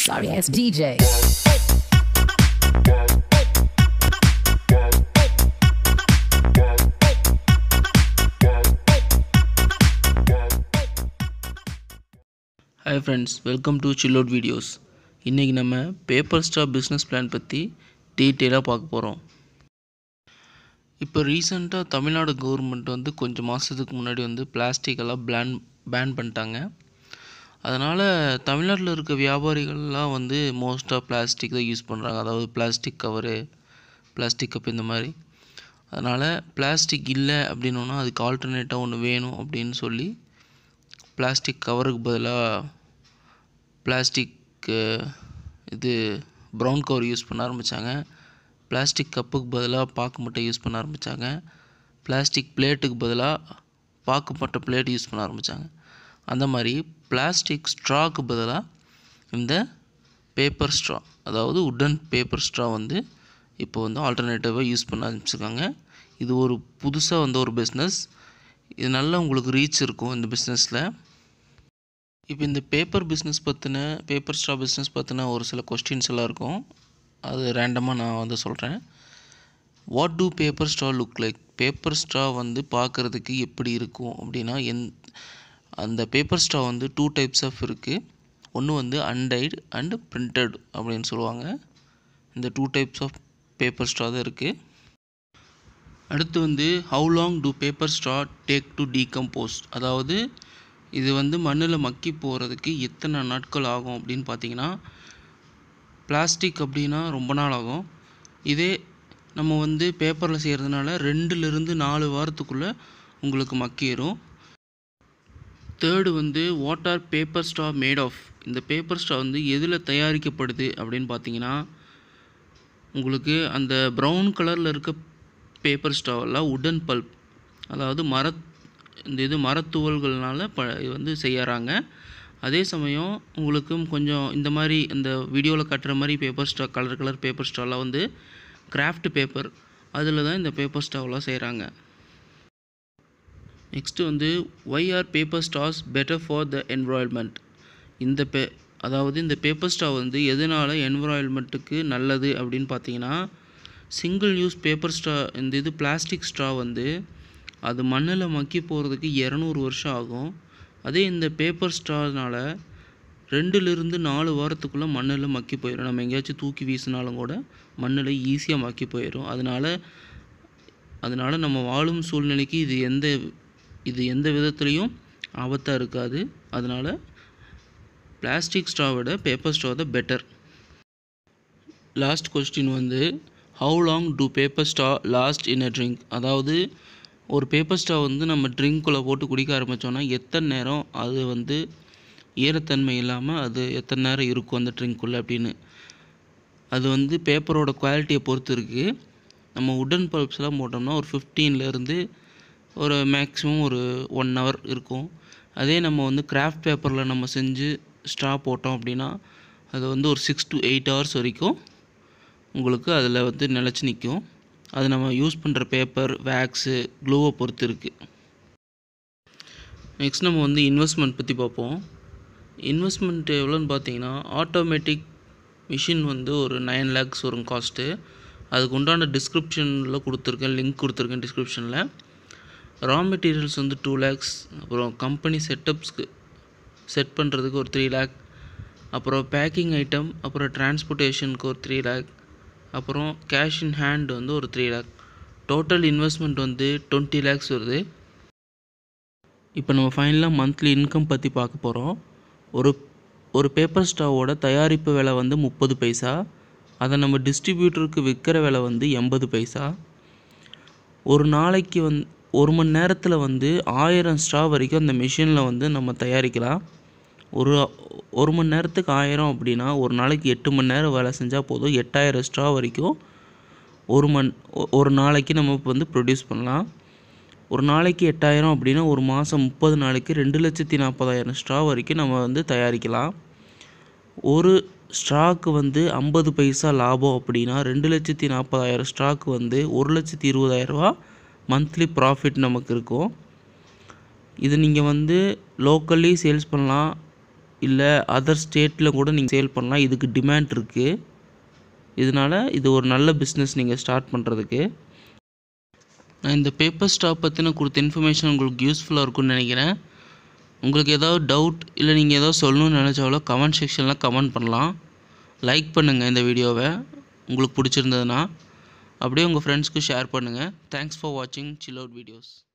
Sorry ass DJ. Hi friends welcome to சில்லோட் videos இன்றைக்கி நம்ம பேப்பர் ஸ்டாப் பிஸ்னஸ் பிளான் பற்றி டீட்டெயிலாக பார்க்க போகிறோம் இப்போ ரீசெண்டாக தமிழ்நாடு கவர்மெண்ட் வந்து கொஞ்சம் மாதத்துக்கு முன்னாடி வந்து பிளாஸ்டிக் எல்லாம் பிளான் பேன் பண்ணிட்டாங்க அதனால் தமிழ்நாட்டில் இருக்க வியாபாரிகள்லாம் வந்து மோஸ்ட்டாக பிளாஸ்டிக் தான் யூஸ் பண்ணுறாங்க அதாவது பிளாஸ்டிக் கவரு பிளாஸ்டிக் கப் இந்த மாதிரி அதனால் பிளாஸ்டிக் இல்லை அப்படின்னோன்னா அதுக்கு ஆல்டர்னேட்டாக ஒன்று வேணும் அப்படின்னு சொல்லி பிளாஸ்டிக் கவருக்கு பதிலாக பிளாஸ்டிக் இது ப்ரௌன் கவர் யூஸ் பண்ண ஆரம்பித்தாங்க பிளாஸ்டிக் கப்புக்கு பதிலாக பாக்கு மட்டை யூஸ் பண்ண ஆரம்பித்தாங்க பிளாஸ்டிக் பிளேட்டுக்கு பதிலாக பாக்கு மட்டை பிளேட் யூஸ் பண்ண ஆரம்பித்தாங்க அந்த மாதிரி பிளாஸ்டிக் ஸ்ட்ராக்கு பதிலாக இந்த பேப்பர் ஸ்ட்ரா அதாவது உட்டன் பேப்பர் ஸ்ட்ரா வந்து இப்போ வந்து ஆல்டர்னேட்டிவாக யூஸ் பண்ண ஆரம்பிச்சிருக்காங்க இது ஒரு புதுசாக வந்த ஒரு பிஸ்னஸ் இது நல்லா உங்களுக்கு ரீச் இருக்கும் இந்த பிஸ்னஸில் இப்போ இந்த பேப்பர் பிஸ்னஸ் பற்றின பேப்பர் ஸ்ட்ரா பிஸ்னஸ் பற்றின ஒரு சில கொஸ்டின்ஸ் எல்லாம் இருக்கும் அது ரேண்டமாக நான் வந்து சொல்கிறேன் what do paper straw look like paper straw வந்து பார்க்குறதுக்கு எப்படி இருக்கும் அப்படின்னா எந் அந்த பேப்பர் ஸ்ட்ரா வந்து டூ டைப்ஸ் ஆஃப் இருக்குது ஒன்று வந்து அன்டைடு அண்ட் பிரிண்டட் அப்படின்னு சொல்லுவாங்க இந்த two types of paper straw தான் இருக்குது அடுத்து வந்து how long do paper straw take to decompose அதாவது இது வந்து மண்ணில் மக்கி போகிறதுக்கு எத்தனை நாட்கள் ஆகும் அப்படின்னு பார்த்தீங்கன்னா பிளாஸ்டிக் அப்படின்னா ரொம்ப நாள் ஆகும் இதே நம்ம வந்து பேப்பரில் செய்கிறதுனால ரெண்டுலேருந்து நாலு வாரத்துக்குள்ளே உங்களுக்கு மக்கிடும் தேர்டு வந்து what are paper straw made of இந்த பேப்பர் ஸ்ட்ரா வந்து எதில் தயாரிக்கப்படுது அப்படின்னு பார்த்தீங்கன்னா உங்களுக்கு அந்த ப்ரௌன் கலரில் இருக்க பேப்பர் ஸ்டாவெல்லாம் உடன் பல்ப் அதாவது மர இந்த இது மரத்துவல்கள்னால ப இது வந்து செய்யறாங்க அதே சமயம் உங்களுக்கு கொஞ்சம் இந்த மாதிரி இந்த வீடியோவில் காட்டுற மாதிரி பேப்பர் ஸ்டா கலர் கலர் பேப்பர் ஸ்டாலாம் வந்து கிராஃப்ட் பேப்பர் அதில் தான் இந்த பேப்பர் ஸ்டாவெலாம் செய்கிறாங்க நெக்ஸ்ட்டு வந்து why are paper straws better for the environment இந்த பே அதாவது இந்த பேப்பர் ஸ்டா வந்து எதனால் என்வரான்மெண்ட்டுக்கு நல்லது அப்படின்னு பார்த்தீங்கன்னா சிங்கிள் யூஸ் பேப்பர் ஸ்ட்ரா இந்த இது பிளாஸ்டிக் ஸ்ட்ரா வந்து அது மண்ணில் மக்கி போகிறதுக்கு இரநூறு வருஷம் ஆகும் அதே இந்த பேப்பர் ஸ்ட்ரானால் ரெண்டுலேருந்து நாலு வாரத்துக்குள்ளே மண்ணில் மக்கி போயிடும் நம்ம எங்கேயாச்சும் தூக்கி வீசினாலும் கூட மண்ணில் ஈஸியாக மக்கி போயிடும் அதனால் அதனால் நம்ம வாழும் சூழ்நிலைக்கு இது எந்த இது எந்த விதத்துலேயும் ஆபத்தாக இருக்காது அதனால் பிளாஸ்டிக் ஸ்ட்ராவோட பேப்பர் ஸ்ட்ரா தான் பெட்டர் லாஸ்ட் கொஸ்டின் வந்து how long do paper straw last in a drink அதாவது ஒரு பேப்பர் ஸ்ட்ரா வந்து நம்ம ட்ரிங்க்குள்ளே போட்டு குடிக்க ஆரம்பித்தோன்னா எத்தனை நேரம் அது வந்து ஈரத்தன்மை இல்லாமல் அது எத்தனை நேரம் இருக்கும் அந்த ட்ரிங்க்குள்ளே அப்படின்னு அது வந்து பேப்பரோட குவாலிட்டியை பொறுத்து இருக்குது நம்ம உடன் பல்ப்ஸ்லாம் போட்டோம்னா ஒரு ஃபிஃப்டீன்லேருந்து ஒரு மேக்ஸிமம் ஒரு ஒன் ஹவர் இருக்கும் அதே நம்ம வந்து கிராஃப்ட் பேப்பரில் நம்ம செஞ்சு ஸ்ட்ரா போட்டோம் அப்படின்னா அது வந்து ஒரு சிக்ஸ் டு எயிட் ஹவர்ஸ் வரைக்கும் உங்களுக்கு அதில் வந்து நிலச்சி நிற்கும் அது நம்ம யூஸ் பண்ணுற பேப்பர் வேக்ஸு க்ளூவை பொறுத்து இருக்குது நெக்ஸ்ட் நம்ம வந்து இன்வெஸ்ட்மெண்ட் பற்றி பார்ப்போம் இன்வெஸ்ட்மெண்ட் எவ்வளோன்னு பார்த்தீங்கன்னா ஆட்டோமேட்டிக் மிஷின் வந்து ஒரு நைன் லேக்ஸ் வரும் காஸ்ட்டு அதுக்கு உண்டான டிஸ்கிரிப்ஷனில் கொடுத்துருக்கேன் லிங்க் கொடுத்துருக்கேன் டிஸ்கிரிப்ஷனில் ரா மெட்டீரியல்ஸ் வந்து டூ லேக்ஸ் அப்புறம் கம்பெனி செட்டப்ஸ்க்கு செட் பண்ணுறதுக்கு ஒரு த்ரீ லேக் அப்புறம் பேக்கிங் ஐட்டம் அப்புறம் டிரான்ஸ்போர்ட்டேஷனுக்கு ஒரு த்ரீ லேக் அப்புறம் கேஷ் இன் ஹேண்ட் வந்து ஒரு த்ரீ லேக் டோட்டல் இன்வெஸ்ட்மெண்ட் வந்து டுவெண்ட்டி லேக்ஸ் வருது இப்போ நம்ம ஃபைனலாக மந்த்லி இன்கம் பற்றி பார்க்க போகிறோம் ஒரு ஒரு பேப்பர் ஸ்டாவோட தயாரிப்பு விலை வந்து முப்பது பைசா அதை நம்ம டிஸ்ட்ரிபியூட்டருக்கு விற்கிற விலை வந்து எண்பது பைசா ஒரு நாளைக்கு வந் ஒரு மணி நேரத்தில் வந்து ஆயிரம் ஸ்ட்ரா வரைக்கும் அந்த மிஷினில் வந்து நம்ம தயாரிக்கலாம் ஒரு ஒரு மணி நேரத்துக்கு ஆயிரம் அப்படின்னா ஒரு நாளைக்கு எட்டு மணி நேரம் வேலை செஞ்சால் போதும் எட்டாயிரம் ஸ்ட்ரா வரைக்கும் ஒரு மண் ஒரு நாளைக்கு நம்ம இப்போ வந்து ப்ரொடியூஸ் பண்ணலாம் ஒரு நாளைக்கு எட்டாயிரம் அப்படின்னா ஒரு மாதம் முப்பது நாளைக்கு ரெண்டு லட்சத்தி நாற்பதாயிரம் ஸ்ட்ரா வரைக்கும் நம்ம வந்து தயாரிக்கலாம் ஒரு ஸ்ட்ராக்கு வந்து ஐம்பது பைசா லாபம் அப்படின்னா ரெண்டு லட்சத்தி நாற்பதாயிரம் ஸ்ட்ராக்கு வந்து ஒரு லட்சத்தி இருபதாயிரரூவா மந்த்லி ப்ராஃபிட் நமக்கு இருக்கும் இது நீங்கள் வந்து லோக்கல்லி சேல்ஸ் பண்ணலாம் இல்லை அதர் ஸ்டேட்டில் கூட நீங்கள் சேல் பண்ணலாம் இதுக்கு டிமாண்ட் இருக்குது இதனால் இது ஒரு நல்ல பிஸ்னஸ் நீங்கள் ஸ்டார்ட் பண்ணுறதுக்கு நான் இந்த பேப்பர் ஸ்டாப் பற்றின கொடுத்த இன்ஃபர்மேஷன் உங்களுக்கு யூஸ்ஃபுல்லாக இருக்கும்னு நினைக்கிறேன் உங்களுக்கு ஏதாவது டவுட் இல்லை நீங்கள் ஏதாவது சொல்லணும்னு நினச்சாலோ கமெண்ட் செக்ஷனில் கமெண்ட் பண்ணலாம் லைக் பண்ணுங்கள் இந்த வீடியோவை உங்களுக்கு பிடிச்சிருந்ததுன்னா அப்படியே உங்கள் ஃப்ரெண்ட்ஸ்க்கு ஷேர் பண்ணுங்கள் தேங்க்ஸ் ஃபார் வாட்சிங் சில் அவுட் வீடியோஸ்